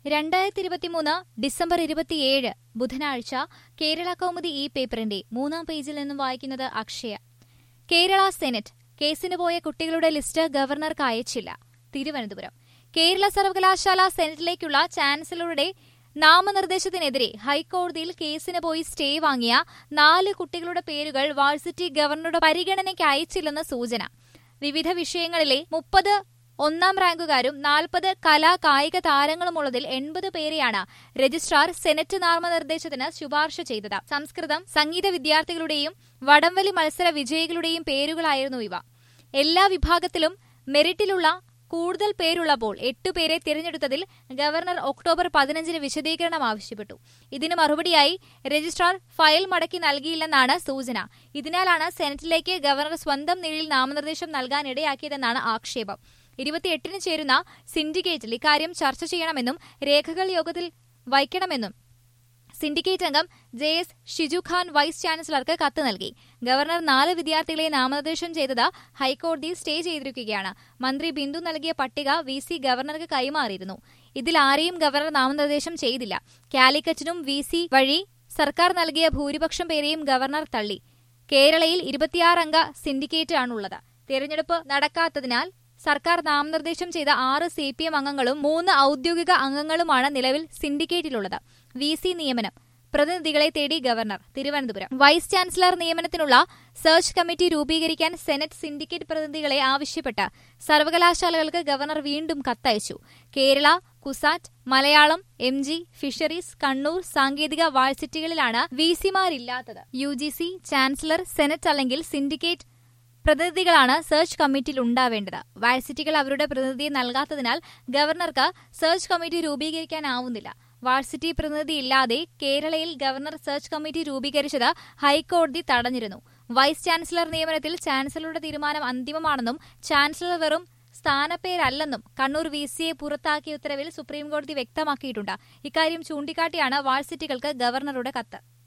രണ്ടായിരത്തി ഇരുപത്തിമൂന്ന് ഡിസംബർ ഇരുപത്തിയേഴ് ബുധനാഴ്ച കേരള കൗമുദി ഈ പേപ്പറിന്റെ മൂന്നാം പേജിൽ നിന്നും വായിക്കുന്നത് അക്ഷയ കേരള സെനറ്റ് കേസിന് പോയ കുട്ടികളുടെ ലിസ്റ്റ് ഗവർണർക്ക് അയച്ചില്ല തിരുവനന്തപുരം കേരള സർവകലാശാല സെനറ്റിലേക്കുള്ള ചാൻസലറുടെ നാമനിർദ്ദേശത്തിനെതിരെ ഹൈക്കോടതിയിൽ കേസിന് പോയി സ്റ്റേ വാങ്ങിയ നാല് കുട്ടികളുടെ പേരുകൾ വാഴ്സിറ്റി ഗവർണറുടെ പരിഗണനയ്ക്ക് അയച്ചില്ലെന്ന് സൂചന വിവിധ വിഷയങ്ങളിലെ മുപ്പത് ഒന്നാം റാങ്കുകാരും നാൽപ്പത് കലാ കായിക താരങ്ങളുമുള്ളതിൽ എൺപത് പേരെയാണ് രജിസ്ട്രാർ സെനറ്റ് നാമനിർദ്ദേശത്തിന് ശുപാർശ ചെയ്തത് സംസ്കൃതം സംഗീത വിദ്യാർത്ഥികളുടെയും വടംവലി മത്സര വിജയികളുടെയും പേരുകളായിരുന്നു ഇവ എല്ലാ വിഭാഗത്തിലും മെറിറ്റിലുള്ള കൂടുതൽ പേരുള്ളപ്പോൾ എട്ടുപേരെ തിരഞ്ഞെടുത്തതിൽ ഗവർണർ ഒക്ടോബർ പതിനഞ്ചിന് വിശദീകരണം ആവശ്യപ്പെട്ടു ഇതിന് മറുപടിയായി രജിസ്ട്രാർ ഫയൽ മടക്കി നൽകിയില്ലെന്നാണ് സൂചന ഇതിനാലാണ് സെനറ്റിലേക്ക് ഗവർണർ സ്വന്തം നിഴലിൽ നാമനിർദ്ദേശം നൽകാനിടയാക്കിയതെന്നാണ് ആക്ഷേപം ഇരുപത്തിയെട്ടിന് ചേരുന്ന സിൻഡിക്കേറ്റിൽ ഇക്കാര്യം ചർച്ച ചെയ്യണമെന്നും രേഖകൾ യോഗത്തിൽ വയ്ക്കണമെന്നും സിൻഡിക്കേറ്റ് അംഗം J S Shiju Khan vice ചാൻസലർക്ക് കത്ത് നൽകി ഗവർണർ നാല് വിദ്യാർത്ഥികളെ നാമനിർദ്ദേശം ചെയ്തത് ഹൈക്കോടതിയിൽ സ്റ്റേ ചെയ്തിരിക്കുകയാണ് മന്ത്രി ബിന്ദു നൽകിയ പട്ടിക വി സി ഗവർണർക്ക് കൈമാറിയിരുന്നു ഇതിൽ ആരെയും ഗവർണർ നാമനിർദ്ദേശം ചെയ്തില്ല കാലിക്കറ്റിനും വി സി വഴി സർക്കാർ നൽകിയ ഭൂരിപക്ഷം പേരെയും ഗവർണർ തള്ളി കേരളയിൽ ഇരുപത്തിയാറ് അംഗ സിൻഡിക്കേറ്റ് ആണുള്ളത് തെരഞ്ഞെടുപ്പ് നടക്കാത്തതിനാൽ സർക്കാർ നാമനിർദ്ദേശം ചെയ്ത ആറ് സി പി എം അംഗങ്ങളും മൂന്ന് ഔദ്യോഗിക അംഗങ്ങളുമാണ് നിലവിൽ സിൻഡിക്കേറ്റിലുള്ളത് വി സി നിയമനം പ്രതിനിധികളെ തേടി ഗവർണർ തിരുവനന്തപുരം വൈസ് ചാൻസലർ നിയമനത്തിനുള്ള സെർച്ച് കമ്മിറ്റി രൂപീകരിക്കാൻ സെനറ്റ് സിൻഡിക്കേറ്റ് പ്രതിനിധികളെ ആവശ്യപ്പെട്ട് സർവകലാശാലകൾക്ക് ഗവർണർ വീണ്ടും കത്തയച്ചു Kerala CUSAT Malayalam M G fisheries Kannur സാങ്കേതിക വാഴ്സിറ്റികളിലാണ് വി സിമാരില്ലാത്തത് U G C chancellor senate അല്ലെങ്കിൽ സിൻഡിക്കേറ്റ് പ്രതിനിധികളാണ് സെർച്ച് കമ്മിറ്റിയിൽ ഉണ്ടാവേണ്ടത് വാഴ്സിറ്റികൾ അവരുടെ പ്രതിനിധിയെ നൽകാത്തതിനാൽ ഗവർണർക്ക് സെർച്ച് കമ്മിറ്റി രൂപീകരിക്കാനാവുന്നില്ല വാഴ്സിറ്റി പ്രതിനിധിയില്ലാതെ കേരളയിൽ ഗവർണർ സെർച്ച് കമ്മിറ്റി രൂപീകരിച്ചത് ഹൈക്കോടതി തടഞ്ഞിരുന്നു വൈസ് ചാൻസലർ നിയമനത്തിൽ ചാൻസലറുടെ തീരുമാനം അന്തിമമാണെന്നും ചാൻസലർ വെറും സ്ഥാനപ്പേരല്ലെന്നും കണ്ണൂർ വി സിയെ പുറത്താക്കിയ ഉത്തരവിൽ സുപ്രീംകോടതി വ്യക്തമാക്കിയിട്ടുണ്ട് ഇക്കാര്യം ചൂണ്ടിക്കാട്ടിയാണ് വാഴ്സിറ്റികൾക്ക് ഗവർണറുടെ കത്ത്